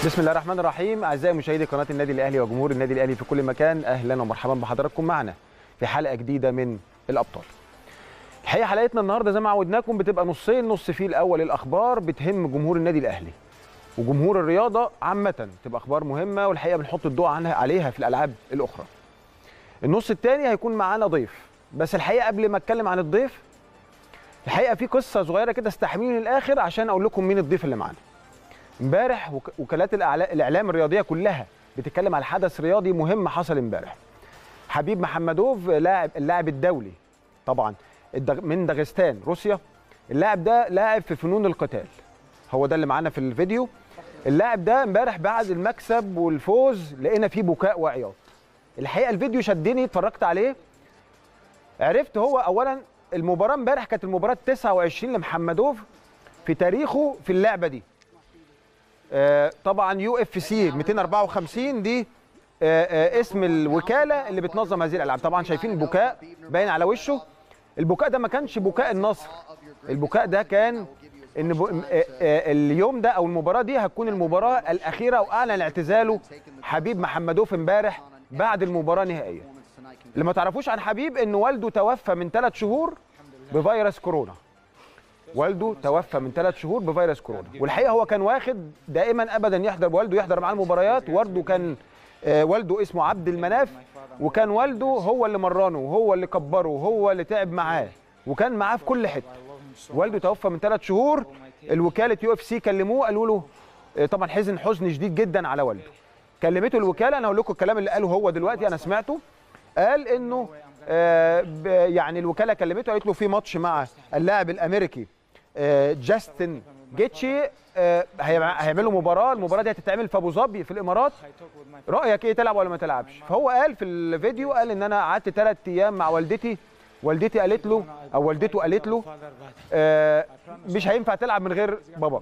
بسم الله الرحمن الرحيم اعزائي مشاهدي قناه النادي الاهلي وجمهور النادي الاهلي في كل مكان اهلا ومرحبا بحضراتكم معنا في حلقه جديده من الابطال الحقيقه حلقتنا النهارده زي ما عودناكم بتبقى نصين نص فيه الاول الاخبار بتهم جمهور النادي الاهلي وجمهور الرياضه عامه تبقى اخبار مهمه والحقيقه بنحط الضوء عنها عليها في الالعاب الاخرى النص الثاني هيكون معانا ضيف بس الحقيقه قبل ما اتكلم عن الضيف الحقيقه في قصه صغيره كده استحملوني للاخر عشان اقول لكم مين الضيف اللي معانا امبارح وك- وكالات الأعلا- الاعلام الرياضيه كلها بتتكلم على حدث رياضي مهم حصل امبارح حبيب محمدوف لاعب اللاعب الدولي طبعا الدغ- من داغستان روسيا اللاعب ده لاعب في فنون القتال هو ده اللي معانا في الفيديو اللاعب ده امبارح بعد المكسب والفوز لقينا فيه بكاء وعياط الحقيقه الفيديو شدني اتفرجت عليه عرفت هو اولا المباراه امبارح كانت المباراه 29 لمحمدوف في تاريخه في اللعبه دي آه، طبعا يو اف سي 254 دي آه، آه، اسم الوكاله اللي بتنظم هذه الالعاب طبعا شايفين البكاء باين على وشه البكاء ده ما كانش بكاء النصر البكاء ده كان ان ب... آه، آه، اليوم ده او المباراه دي هتكون المباراه الاخيره واعلن اعتزاله حبيب محمدوف امبارح بعد المباراه نهائيا اللي ما تعرفوش عن حبيب ان والده توفى من ثلاث شهور بفيروس كورونا والده توفى من ثلاث شهور بفيروس كورونا والحقيقه هو كان واخد دائما ابدا يحضر والده يحضر معاه المباريات والده كان آه، والده اسمه عبد المناف وكان والده هو اللي مرنه وهو اللي كبره وهو اللي تعب معاه وكان معاه في كل حته والده توفى من ثلاث شهور الوكاله يو اف سي كلموه قالوا له آه، طبعا حزن حزن شديد جدا على والده كلمته الوكاله انا هقول لكم الكلام اللي قاله هو دلوقتي انا سمعته قال انه آه، ب- يعني الوكاله كلمته قالت له في ماتش مع اللاعب الامريكي آه، جاستن جيتشي آه، هيع- هيعملوا مباراه المباراه دي هتتعمل في ابو ظبي في الامارات رايك ايه تلعب ولا ما تلعبش فهو قال في الفيديو قال ان انا قعدت ثلاث ايام مع والدتي والدتي قالت له او والدته قالت له آه، مش هينفع تلعب من غير باباك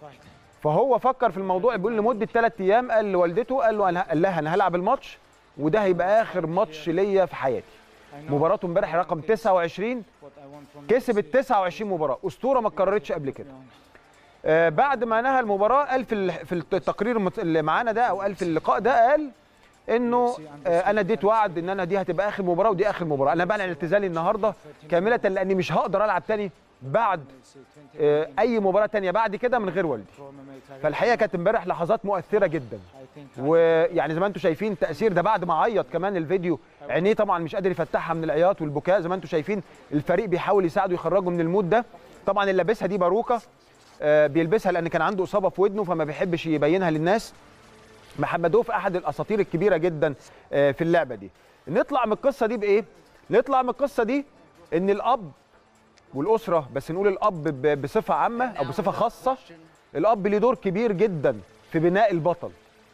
فهو فكر في الموضوع بيقول لمده ثلاث ايام قال لوالدته قال له انا قال لها انا هلعب الماتش وده هيبقى اخر ماتش ليا في حياتي مباراته امبارح رقم 29 كسبت 29 مباراه اسطوره ما اتكررتش قبل كده آه بعد ما نهى المباراه قال في ال- في التقرير المت- اللي معانا ده او قال في اللقاء ده قال انه آه انا اديت وعد ان انا دي هتبقى اخر مباراه ودي اخر مباراه انا بعلن اعتزالي النهارده كامله لاني مش هقدر العب تاني بعد آه اي مباراه تانية بعد كده من غير والدي فالحقيقه كانت امبارح لحظات مؤثره جدا ويعني زي ما انتم شايفين تاثير ده بعد ما عيط كمان الفيديو عينيه طبعا مش قادر يفتحها من العياط والبكاء زي ما انتم شايفين الفريق بيحاول يساعده يخرجه من المود ده طبعا اللي لابسها دي باروكه آه، بيلبسها لان كان عنده اصابه في ودنه فما بيحبش يبينها للناس محمدوف احد الاساطير الكبيره جدا آه، في اللعبه دي نطلع من القصه دي بايه نطلع من القصه دي ان الاب والاسره بس نقول الاب ب- بصفه عامه او بصفه خاصه الاب ليه دور كبير جدا في بناء البطل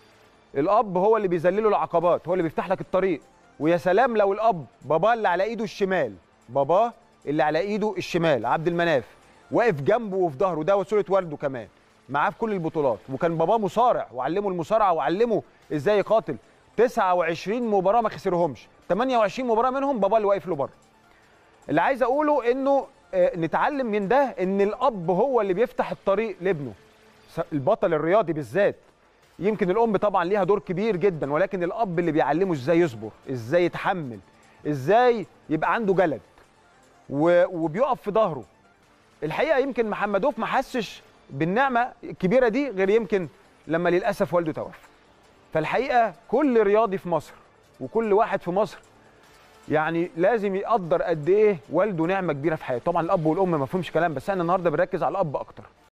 الاب هو اللي بيذلله العقبات هو اللي بيفتح لك الطريق ويا سلام لو الاب باباه اللي على ايده الشمال باباه اللي على ايده الشمال عبد المناف واقف جنبه وفي ظهره ده وصوره والده كمان معاه في كل البطولات وكان باباه مصارع وعلمه المصارعه وعلمه ازاي يقاتل 29 مباراه ما خسرهمش 28 مباراه منهم باباه اللي واقف له بره اللي عايز اقوله انه آه، نتعلم من ده ان الاب هو اللي بيفتح الطريق لابنه س- البطل الرياضي بالذات يمكن الام طبعا ليها دور كبير جدا ولكن الاب اللي بيعلمه ازاي يصبر ازاي يتحمل ازاي يبقى عنده جلد و- وبيقف في ظهره الحقيقه يمكن محمدوف ما حسش بالنعمه الكبيره دي غير يمكن لما للاسف والده توفى فالحقيقه كل رياضي في مصر وكل واحد في مصر يعني لازم يقدر قد ايه والده نعمه كبيره في حياته طبعا الاب والام ما فيهمش كلام بس احنا النهارده بنركز على الاب اكتر